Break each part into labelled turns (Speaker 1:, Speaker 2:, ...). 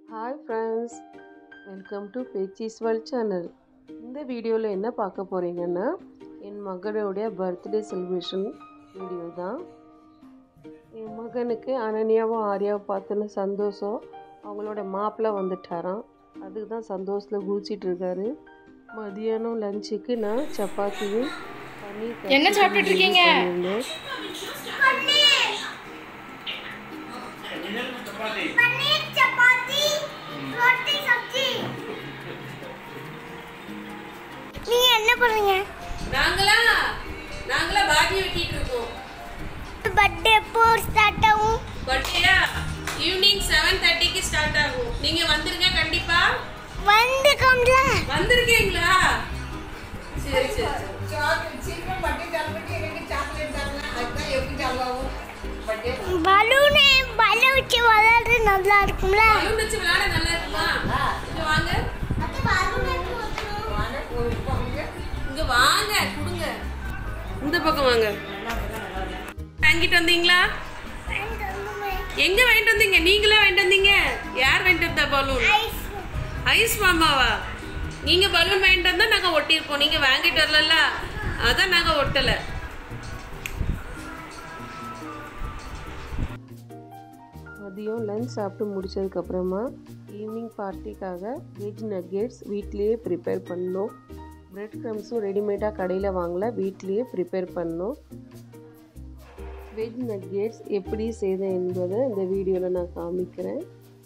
Speaker 1: Hi friends welcome to peaches world channel இந்த வீடியோவில் என்ன பார்க்க போகிறீங்கன்னா என் மகனுடைய பர்த்டே செலிப்ரேஷன் வீடியோ தான் என் மகனுக்கு அனன்யாவும் ஆர்யாவும் பார்த்துன்னு சந்தோஷம் அவங்களோட மாப்பிள்ளை வந்துட்டாராம் அதுக்கு தான் சந்தோஷத்தில் குதிச்சிட்டு இருக்காரு மதியானம் லஞ்சுக்கு நான் சப்பாத்தியும் பன்னீர்
Speaker 2: என்ன
Speaker 1: கஸ்தூரி
Speaker 2: சாப்பிட்டுட்டு இருக்கீங்க?
Speaker 1: பண்ணியிருந்தேன்.
Speaker 3: पनीर चपाती रोटी सब्जी நீங்க என்ன பண்றீங்க
Speaker 4: நாங்களா நாங்களா பாட்டி வெட்டிட்டு இருக்கோம்
Speaker 3: பர்த்டே எப்போ ஸ்டார்ட் ஆகும்
Speaker 4: பர்த்டேயா ஈவினிங் செவன் தேர்ட்டிக்கு ஸ்டார்ட் ஆகும் நீங்க வந்துருங்க கண்டிப்பா
Speaker 3: வந்து கம்ல
Speaker 4: வந்திருக்கீங்களா சரி சரி
Speaker 3: பலூனே பல வச்சு விளையாடுறது நல்லா இருக்கும்ல
Speaker 4: பலூன் வச்சு விளையாட நல்லா இருக்குமா இங்க வாங்க இங்க வாங்க கொடுங்க இந்த பக்கம் வாங்க வாங்கிட்டு வந்தீங்களா எங்க வாங்கிட்டு வந்தீங்க நீங்களே வாங்கிட்டு வந்தீங்க யார் வாங்கிட்டு வந்தா பலூன் ஐஸ் மாமாவா நீங்க பலூன் வாங்கிட்டு வந்தா நாங்க ஒட்டியிருப்போம் நீங்க வாங்கிட்டு வரல அதான் நாங்க ஒட்டல
Speaker 1: மதியம் லஞ்ச் சாப்பிட்டு முடிச்சதுக்கப்புறமா ஈவினிங் பார்ட்டிக்காக வெஜ் நக்கெட்ஸ் வீட்லேயே ப்ரிப்பேர் பண்ணோம் பிரெட் க்ரம்ஸும் ரெடிமேடாக கடையில் வாங்கல வீட்லேயே ப்ரிப்பேர் பண்ணோம் வெஜ் நக்கெட்ஸ் எப்படி செய்தேன் என்பதை இந்த வீடியோவில் நான் காமிக்கிறேன்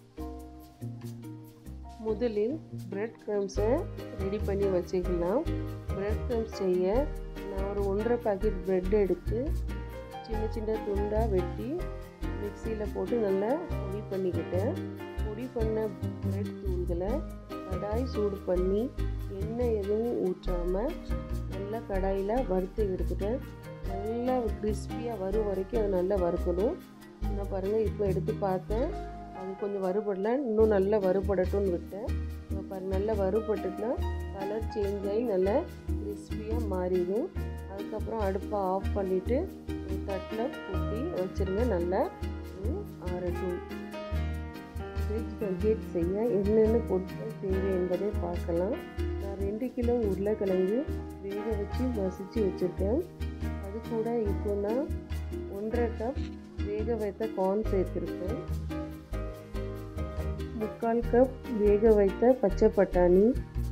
Speaker 1: முதலில் பிரெட் க்ரம்ஸை ரெடி பண்ணி வச்சுக்கலாம் பிரெட் க்ரம்ஸ் செய்ய நான் ஒரு ஒன்றரை பாக்கெட் பிரெட் எடுத்து சின்ன சின்ன துண்டாக வெட்டி மிக்சியில் போட்டு நல்லா பொடி பண்ணிக்கிட்டேன் பொடி பண்ண பிரெட் தூள்களை கடாய் சூடு பண்ணி எண்ணெய் எதுவும் ஊற்றாமல் நல்லா கடாயில் வறுத்து எடுத்துட்டேன் நல்லா கிறிஸ்பியாக வரும் வரைக்கும் அது நல்லா வறுக்கணும் நான் பாருங்கள் இப்போ எடுத்து பார்த்தேன் அது கொஞ்சம் வறுபடல இன்னும் நல்லா வறுபடட்டும்னு விட்டேன் இப்போ பாருங்கள் நல்லா வறுபட்டுட்டுனா கலர் சேஞ்ச் ஆகி நல்லா கிறிஸ்பியாக மாறிடும் அதுக்கப்புறம் அடுப்பை ஆஃப் பண்ணிவிட்டு ஒரு தட்டில் கொட்டி வச்சுருங்க நல்லா இது ஆறட்டும் வெஜ் நக்கெட் செய்ய என்னென்ன பொருட்கள் தேவை என்பதை பார்க்கலாம் நான் ரெண்டு கிலோ உருளைக்கிழங்கு வேக வச்சு மசிச்சு வச்சுருக்கேன் அது கூட இப்போ நான் ஒன்றரை கப் வேக வைத்த கார்ன் சேர்த்துருக்கேன் முக்கால் கப் வேக வைத்த பச்சை பட்டாணி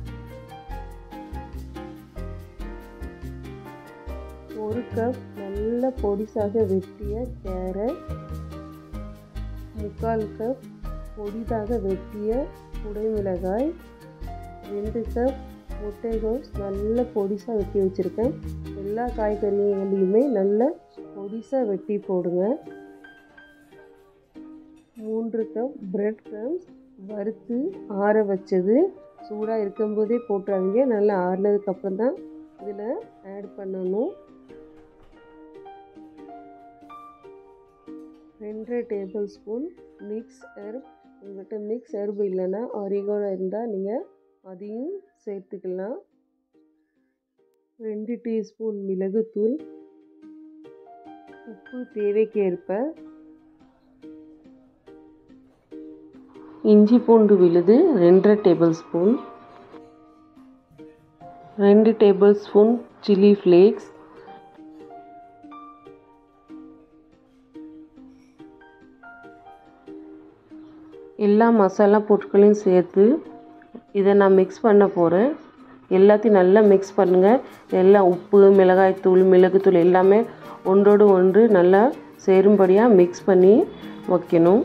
Speaker 1: ஒரு கப் நல்ல பொடிசாக வெட்டிய கேரட் முக்கால் கப் பொடிதாக வெட்டிய குடைமிளகாய் ரெண்டு கப் முட்டைகோஸ் நல்ல பொடிசாக வெட்டி வச்சுருக்கேன் எல்லா காய்கறிகளையுமே நல்ல பொடிசாக வெட்டி போடுங்க மூன்று கப் பிரெட் க்ரம்ஸ் வறுத்து ஆற வச்சது சூடாக இருக்கும்போதே போட்டுறாதீங்க நல்லா ஆறுனதுக்கப்புறம் தான் இதில் ஆட் பண்ணணும் ரெண்டு டேபிள் ஸ்பூன் மிக்ஸ் எர்ப் உங்கள்கிட்ட மிக்ஸ் எர்ப் இல்லைன்னா ஆரிகோனோ இருந்தால் நீங்கள் அதையும் சேர்த்துக்கலாம் ரெண்டு டீஸ்பூன் மிளகுத்தூள் உப்பு தேவைக்கேற்ப இஞ்சி பூண்டு விழுது ரெண்டரை டேபிள் ஸ்பூன் ரெண்டு டேபிள் ஸ்பூன் சில்லி ஃப்ளேக்ஸ் எல்லா மசாலா பொருட்களையும் சேர்த்து இதை நான் மிக்ஸ் பண்ண போகிறேன் எல்லாத்தையும் நல்லா மிக்ஸ் பண்ணுங்கள் எல்லாம் உப்பு மிளகாய்த்தூள் மிளகுத்தூள் எல்லாமே ஒன்றோடு ஒன்று நல்லா சேரும்படியாக மிக்ஸ் பண்ணி வைக்கணும்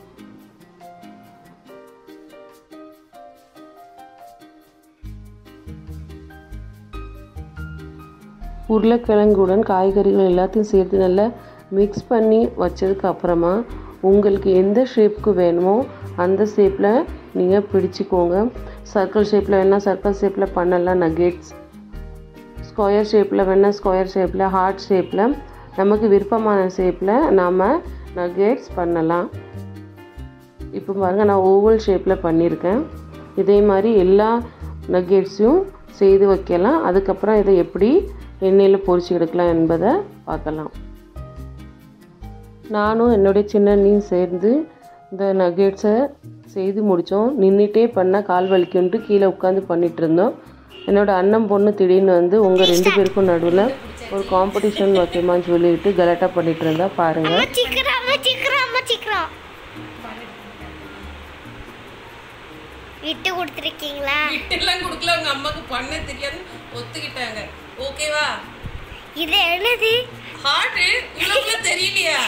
Speaker 1: உருளைக்கிழங்குடன் காய்கறிகள் எல்லாத்தையும் சேர்த்து நல்லா மிக்ஸ் பண்ணி வச்சதுக்கு அப்புறமா உங்களுக்கு எந்த ஷேப்புக்கு வேணுமோ அந்த ஷேப்பில் நீங்கள் பிடிச்சிக்கோங்க சர்க்கிள் ஷேப்பில் வேணால் சர்க்கிள் ஷேப்பில் பண்ணலாம் நகெட்ஸ் ஸ்கொயர் ஷேப்பில் வேணால் ஸ்கொயர் ஷேப்பில் ஹார்ட் ஷேப்பில் நமக்கு விருப்பமான ஷேப்பில் நாம் நகெட்ஸ் பண்ணலாம் இப்போ பாருங்கள் நான் ஓவல் ஷேப்பில் பண்ணியிருக்கேன் இதே மாதிரி எல்லா நகெட்ஸையும் செய்து வைக்கலாம் அதுக்கப்புறம் இதை எப்படி எண்ணெயில் பொரிச்சு எடுக்கலாம் என்பதை பார்க்கலாம் நானும் என்னுடைய சின்ன அண்ணியும் சேர்ந்து இந்த நகேட்ஸை செய்து முடித்தோம் நின்றுட்டே பண்ணால் கால் வலிக்குன்ட்டு கீழே உட்காந்து பண்ணிட்டு இருந்தோம் என்னோட அண்ணன் பொண்ணு திடீர்னு வந்து உங்கள் ரெண்டு பேருக்கும் நடுவில் ஒரு காம்படிஷன் வைக்கமான்னு சொல்லிட்டு கலாட்டா பண்ணிட்டு இருந்தா பாருங்கள்
Speaker 3: அம்மா சீக்கிரம் அம்மா சீக்கிரம் அம்மா சீக்கிரம் விட்டு கொடுத்துருக்கீங்களா
Speaker 4: எல்லாம் கொடுக்கல உங்க அம்மாக்கு பண்ண தெரியாது ஒத்துக்கிட்டாங்க ஓகேவா
Speaker 3: இது என்னது
Speaker 4: ஹார்ட் இவ்வளவு தெரியலையா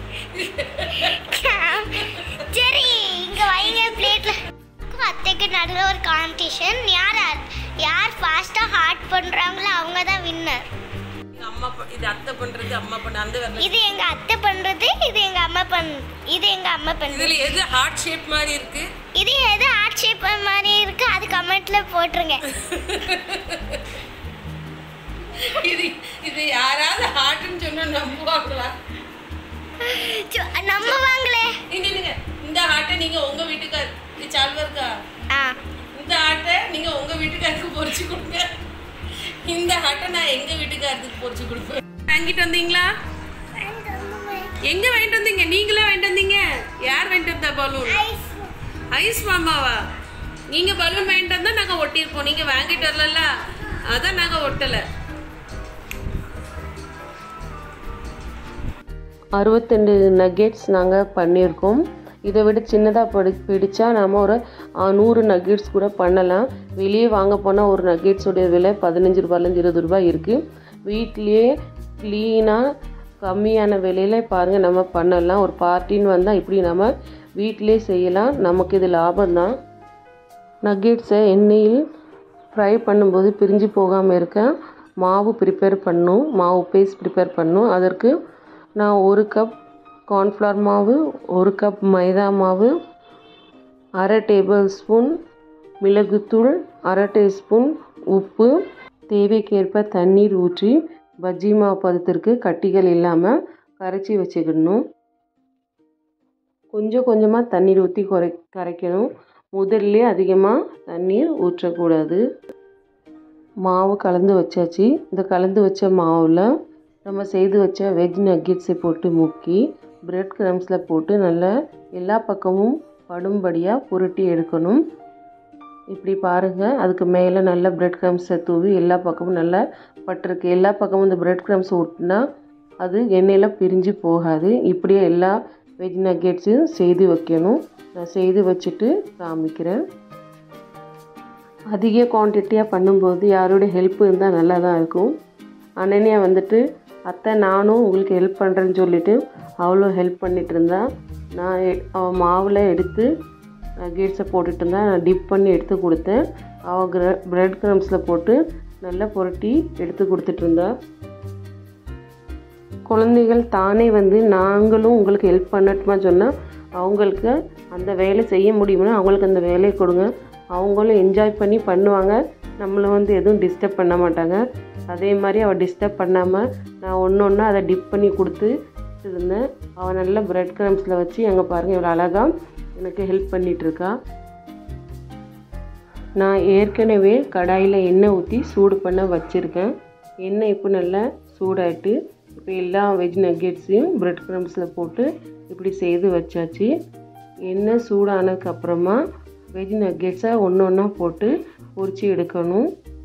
Speaker 3: சரி இங்க வைங்க பிளேட்ல அத்தைக்கு நல்ல ஒரு காம்படிஷன் யார் யார் ஃபாஸ்டா ஹார்ட் பண்றாங்களோ அவங்க தான் வின்னர்
Speaker 4: எங்க அம்மா ப- இது அத்தை பண்றது அம்மா பண்ண அந்த வரல
Speaker 3: இது எங்க அத்தை பண்றது இது எங்க அம்மா பண் இது எங்க அம்மா பண்றது
Speaker 4: இதுல எது ஹார்ட் ஷேப் மாதிரி இருக்கு
Speaker 3: இது எது ஹார்ட் ஷேப் மாதிரி இருக்கு அது கமெண்ட்ல போட்டுருங்க
Speaker 4: இது இது யாராவது ஹார்ட்னு சொன்னா நம்புவாங்களா
Speaker 3: சு- நம்ம வாங்களே
Speaker 4: நீங்க நீங்க இந்த ஹார்ட்டை நீங்க உங்க வீட்டுக்கார் இது சால்வா இருக்கா
Speaker 3: ஆ
Speaker 4: இந்த ஹார்ட்டை நீங்க உங்க வீட்டுக்காருக்கு பொரிச்சு கொடுங்க இந்த ஹார்ட்டை நான் எங்க வீட்டுக்காரருக்கு பொரிச்சு கொடுப்பேன் வாங்கிட்டு வந்தீங்களா எங்க வாங்கிட்டு வந்தீங்க நீங்களே வாங்கிட்டு வந்தீங்க யார் வாங்கிட்டு வந்தா பலூன் ஐஸ் மாமாவா நீங்க பலூன் வாங்கிட்டு வந்தா நாங்க ஒட்டியிருப்போம் நீங்க வாங்கிட்டு வரல அதான் நாங்க ஒட்டல
Speaker 1: அறுபத்தெண்டு நக்கெட்ஸ் நாங்கள் பண்ணியிருக்கோம் இதை விட சின்னதாக படி பிடிச்சா நம்ம ஒரு ஆ, நூறு நக்கெட்ஸ் கூட பண்ணலாம் வெளியே வாங்க போனால் ஒரு நக்கெட்ஸோடைய விலை பதினஞ்சு ரூபாயிலேருந்து இருபது ரூபாய் இருக்குது வீட்லேயே க்ளீனாக கம்மியான விலையில பாருங்கள் நம்ம பண்ணலாம் ஒரு பார்ட்டின்னு வந்தால் இப்படி நம்ம வீட்டிலே செய்யலாம் நமக்கு இது லாபம் தான் நக்கெட்ஸை எண்ணெயில் ஃப்ரை பண்ணும்போது பிரிஞ்சு போகாமல் இருக்க மாவு ப்ரிப்பேர் பண்ணும் மாவு பேஸ்ட் ப்ரிப்பேர் பண்ணும் அதற்கு நான் ஒரு கப் கார்ன்ஃப்ளவர் மாவு ஒரு கப் மைதா மாவு அரை டேபிள் ஸ்பூன் மிளகுத்தூள் அரை டீஸ்பூன் உப்பு தேவைக்கேற்ப தண்ணீர் ஊற்றி பஜ்ஜி மாவு பதத்திற்கு கட்டிகள் இல்லாமல் கரைச்சி வச்சுக்கிடணும் கொஞ்சம் கொஞ்சமாக தண்ணீர் ஊற்றி குறை கரைக்கணும் முதல்ல அதிகமாக தண்ணீர் ஊற்றக்கூடாது மாவு கலந்து வச்சாச்சு இந்த கலந்து வச்ச மாவில் நம்ம செய்து வச்ச வெஜ் நக்கெட்ஸை போட்டு முக்கி பிரெட் க்ரம்ஸில் போட்டு நல்லா எல்லா பக்கமும் படும்படியாக புரட்டி எடுக்கணும் இப்படி பாருங்கள் அதுக்கு மேலே நல்லா பிரெட் க்ரம்ஸை தூவி எல்லா பக்கமும் நல்லா பட்டிருக்கு எல்லா பக்கமும் இந்த பிரெட் க்ரம்ஸ் ஒட்டினா அது எண்ணெயில் பிரிஞ்சு போகாது இப்படியே எல்லா வெஜ் நக்கெட்ஸையும் செய்து வைக்கணும் நான் செய்து வச்சுட்டு காமிக்கிறேன் அதிக குவான்டிட்டியாக பண்ணும்போது யாரோடைய ஹெல்ப் இருந்தால் நல்லா தான் இருக்கும் அனன்யா வந்துட்டு அத்தை நானும் உங்களுக்கு ஹெல்ப் பண்ணுறேன்னு சொல்லிட்டு அவளும் ஹெல்ப் பண்ணிட்டு இருந்தா நான் எ- அவ மாவில் எடுத்து நக்கெட்ஸை போட்டுட்டு இருந்தா நான் டிப் பண்ணி எடுத்து கொடுத்தேன் அவள் கிர பிரெட் க்ரம்ஸில் போட்டு நல்லா புரட்டி எடுத்து கொடுத்துட்டு இருந்தா குழந்தைகள் தானே வந்து நாங்களும் உங்களுக்கு ஹெல்ப் பண்ணட்டுமா சொன்னால் அவங்களுக்கு அந்த வேலை செய்ய முடியும்னா அவங்களுக்கு அந்த வேலையை கொடுங்க அவங்களும் என்ஜாய் பண்ணி பண்ணுவாங்க நம்மளை வந்து எதுவும் டிஸ்டர்ப் பண்ண மாட்டாங்க அதே மாதிரி அவள் டிஸ்டர்ப் பண்ணாமல் நான் ஒன்று ஒன்றா அதை டிப் பண்ணி கொடுத்து இருந்தேன் அவள் நல்லா பிரெட் க்ரம்ஸில் வச்சு அங்கே பாருங்கள் இவ்வளோ அழகாக எனக்கு ஹெல்ப் பண்ணிகிட்ருக்கா நான் ஏற்கனவே கடாயில் எண்ணெய் ஊற்றி சூடு பண்ண வச்சுருக்கேன் எண்ணெய் இப்போ நல்லா சூடாயிட்டு இப்போ எல்லா வெஜ் நக்கெட்ஸையும் பிரெட் க்ரம்ஸில் போட்டு இப்படி செய்து வச்சாச்சு எண்ணெய் சூடானதுக்கப்புறமா வெஜ் நக்கெட்ஸை ஒன்று ஒன்றா போட்டு பொரிச்சு எடுக்கணும்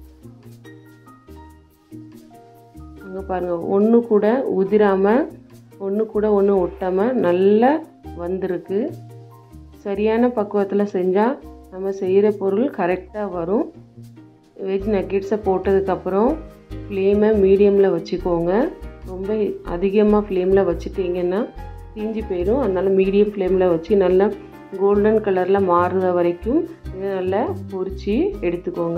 Speaker 1: அங்கே பாருங்கள் ஒன்று கூட உதிராமல் ஒன்று கூட ஒன்று ஒட்டாமல் நல்லா வந்திருக்கு சரியான பக்குவத்தில் செஞ்சால் நம்ம செய்கிற பொருள் கரெக்டாக வரும் வெஜ் நக்கெட்ஸை போட்டதுக்கப்புறம் ஃப்ளேமை மீடியமில் வச்சுக்கோங்க ரொம்ப அதிகமாக ஃப்ளேமில் வச்சுட்டிங்கன்னா தீஞ்சு போயிடும் அதனால் மீடியம் ஃப்ளேமில் வச்சு நல்லா கோல்டன் கலரில் மாறுற வரைக்கும் இதை நல்லா பொரிச்சு எடுத்துக்கோங்க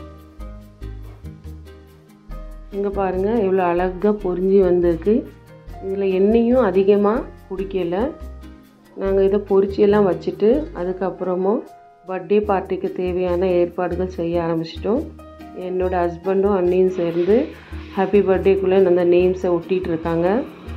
Speaker 1: இங்கே பாருங்கள் எவ்வளோ அழகாக பொரிஞ்சு வந்திருக்கு இதில் எண்ணெயும் அதிகமாக குடிக்கலை நாங்கள் இதை பொரிச்சு எல்லாம் வச்சுட்டு அதுக்கப்புறமும் பர்த்டே பார்ட்டிக்கு தேவையான ஏற்பாடுகள் செய்ய ஆரம்பிச்சிட்டோம் என்னோட ஹஸ்பண்டும் அண்ணியும் சேர்ந்து ஹாப்பி பர்த்டேக்குள்ளே அந்த நேம்ஸை ஒட்டிகிட்டு இருக்காங்க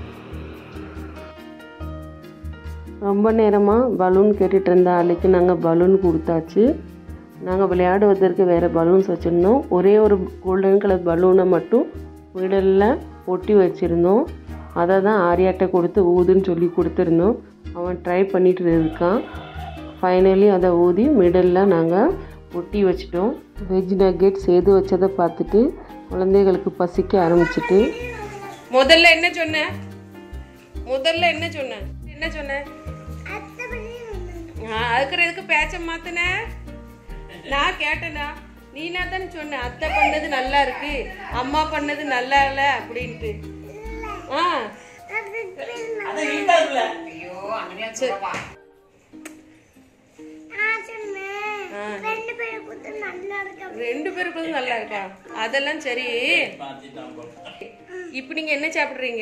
Speaker 1: ரொம்ப நேரமாக பலூன் கேட்டுட்டு இருந்த ஆளுக்கு நாங்கள் பலூன் கொடுத்தாச்சு நாங்கள் விளையாடுவதற்கு வேறு பலூன்ஸ் வச்சுருந்தோம் ஒரே ஒரு கோல்டன் கலர் பலூனை மட்டும் மிடலில் ஒட்டி வச்சுருந்தோம் அதை தான் ஆரியாட்டை கொடுத்து ஊதுன்னு சொல்லி கொடுத்துருந்தோம் அவன் ட்ரை பண்ணிட்டு இருக்கான் ஃபைனலி அதை ஊதி மிடலில் நாங்கள் ஒட்டி வச்சிட்டோம் வெஜ் நக்கெட் செய்து வச்சதை பார்த்துட்டு குழந்தைகளுக்கு பசிக்க ஆரம்பிச்சிட்டு
Speaker 4: முதல்ல என்ன சொன்ன முதல்ல என்ன சொன்ன என்ன சொன்ன ஆ, அதுக்கு எதுக்கு பேச்ச மாத்தின நான் கேட்டேனா நீனா தானே சொன்ன அத்தை பண்ணது நல்லா இருக்கு அம்மா பண்ணது நல்லா இல்ல அப்படின்ட்டு ஆ சரி. ஆ. ரெண்டு பேருக்கும் நல்லா இருக்கா அதெல்லாம் சரி இப்போ நீங்க என்ன சாப்பிடுறீங்க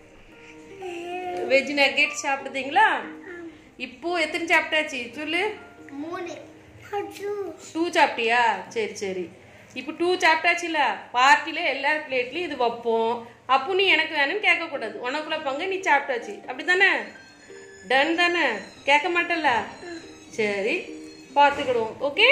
Speaker 4: வெஜ் நக்கெட் சாப்பிடுதீங்களா இப்போ எத்தனை சாப்பிட்டாச்சு சொல்லு டூ சாப்பிட்டியா சரி சரி இப்போ டூ சாப்பிட்டாச்சுல பார்ட்டியில் எல்லா பிளேட்லையும் இது வைப்போம் அப்போ நீ எனக்கு வேணும்னு கேட்கக்கூடாது உனக்குள்ள பங்கு நீ சாப்பிட்டாச்சு அப்படி தானே டன் தானே கேட்க மாட்டல சரி பார்த்துக்கிடுவோம் ஓகே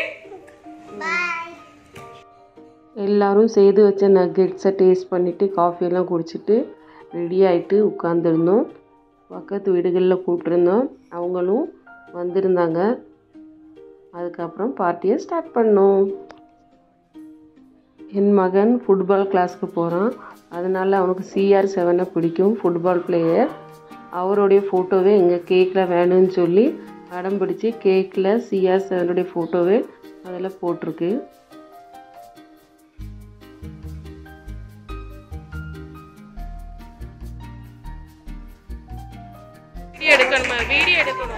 Speaker 1: எல்லாரும் செய்து வச்ச நக்கெட்ஸை டேஸ்ட் பண்ணிவிட்டு காஃபியெல்லாம் குடிச்சிட்டு ரெடி ஆகிட்டு உட்காந்துருந்தோம் பக்கத்து வீடுகளில் கூப்பிட்ருந்தோம் அவங்களும் வந்திருந்தாங்க அதுக்கப்புறம் பார்ட்டியை ஸ்டார்ட் பண்ணோம் என் மகன் ஃபுட்பால் கிளாஸ்க்கு போகிறான் அதனால் அவனுக்கு சிஆர் செவனை பிடிக்கும் ஃபுட்பால் பிளேயர் அவருடைய ஃபோட்டோவே எங்கள் கேக்கில் வேணும்னு சொல்லி அடம் பிடிச்சி கேக்கில் சிஆர் செவனுடைய ஃபோட்டோவே அதில் போட்டிருக்கு
Speaker 4: வீடியோ எடுக்கணுமா வீடியோ எடுக்கணும்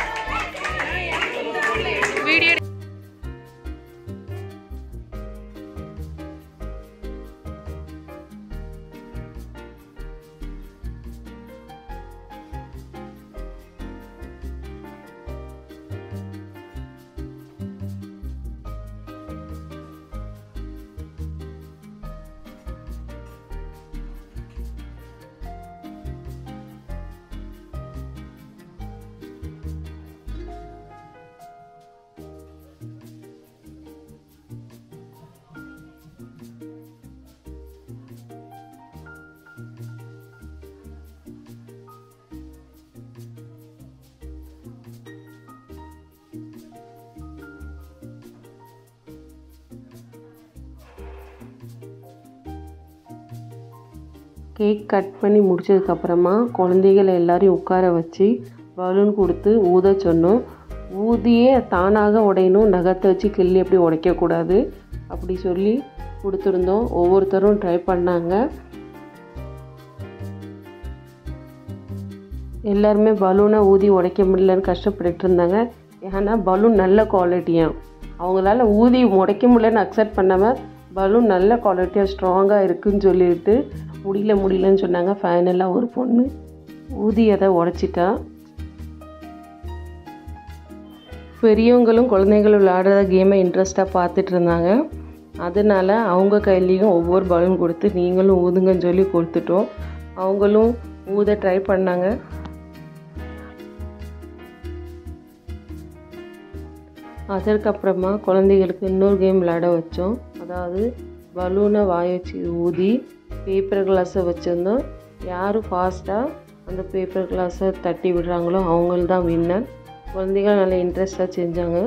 Speaker 4: வீடியோ எடு-
Speaker 1: கேக் கட் பண்ணி முடிச்சதுக்கப்புறமா குழந்தைகள் எல்லாரையும் உட்கார வச்சு பலூன் கொடுத்து ஊத சொன்னோம் ஊதியே தானாக உடையணும் நகத்தை வச்சு கிள்ளி அப்படி உடைக்கக்கூடாது அப்படி சொல்லி கொடுத்துருந்தோம் ஒவ்வொருத்தரும் ட்ரை பண்ணாங்க எல்லாருமே பலூனை ஊதி உடைக்க முடியலன்னு கஷ்டப்பட்டுட்டு இருந்தாங்க ஏன்னா பலூன் நல்ல குவாலிட்டியாக அவங்களால ஊதி உடைக்க முடியலன்னு அக்செப்ட் பண்ணாமல் பலூன் நல்ல குவாலிட்டியாக ஸ்ட்ராங்காக இருக்குன்னு சொல்லிட்டு முடியல முடியலன்னு சொன்னாங்க ஃபைனலாக ஒரு பொண்ணு ஊதி அதை உடைச்சிட்டா பெரியவங்களும் குழந்தைங்களும் விளையாடுற கேமை இன்ட்ரெஸ்ட்டாக பார்த்துட்டு இருந்தாங்க அதனால அவங்க கையிலையும் ஒவ்வொரு பலூன் கொடுத்து நீங்களும் ஊதுங்கன்னு சொல்லி கொடுத்துட்டோம் அவங்களும் ஊத ட்ரை பண்ணாங்க அதற்கப்புறமா குழந்தைகளுக்கு இன்னொரு கேம் விளையாட வச்சோம் அதாவது பலூனை வாய வச்சு ஊதி பேப்பர் கிளாஸை வச்சுருந்தோம் யார் ஃபாஸ்ட்டாக அந்த பேப்பர் கிளாஸை தட்டி விடுறாங்களோ அவங்கள் தான் வின்னர் குழந்தைகள் நல்லா இன்ட்ரெஸ்டாக செஞ்சாங்க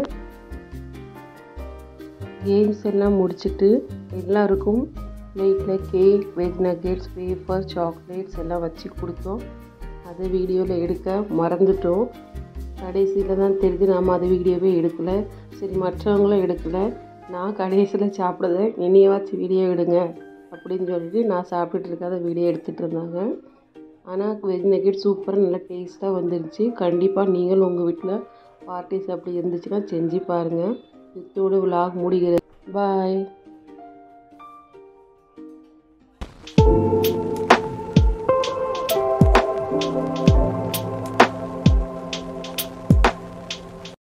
Speaker 1: கேம்ஸ் எல்லாம் முடிச்சுட்டு எல்லாருக்கும் பிளேட்டில் cake veg nuggets paper chocolates எல்லாம் வச்சு கொடுத்தோம் அதை வீடியோவில் எடுக்க மறந்துட்டோம் கடைசியில் தான் தெரிஞ்சு நாம் அது வீடியோவே எடுக்கலை சரி மற்றவங்களும் எடுக்கலை நான் கடைசியில் சாப்பிடுதேன் என்னையவாச்சும் வீடியோ எடுங்க அப்படின்னு சொல்லிட்டு நான் சாப்பிட்டுட்டு இருக்காத வீடியோ எடுத்துகிட்டு இருந்தாங்க ஆனால் வெஜ் நக்கெட் சூப்பராக நல்லா டேஸ்ட்டாக வந்துருச்சு கண்டிப்பாக நீங்களும் உங்கள் வீட்டில் பார்ட்டிஸ் அப்படி இருந்துச்சுன்னா செஞ்சு பாருங்கள் இத்தோட விலாக் முடிகிறது பாய்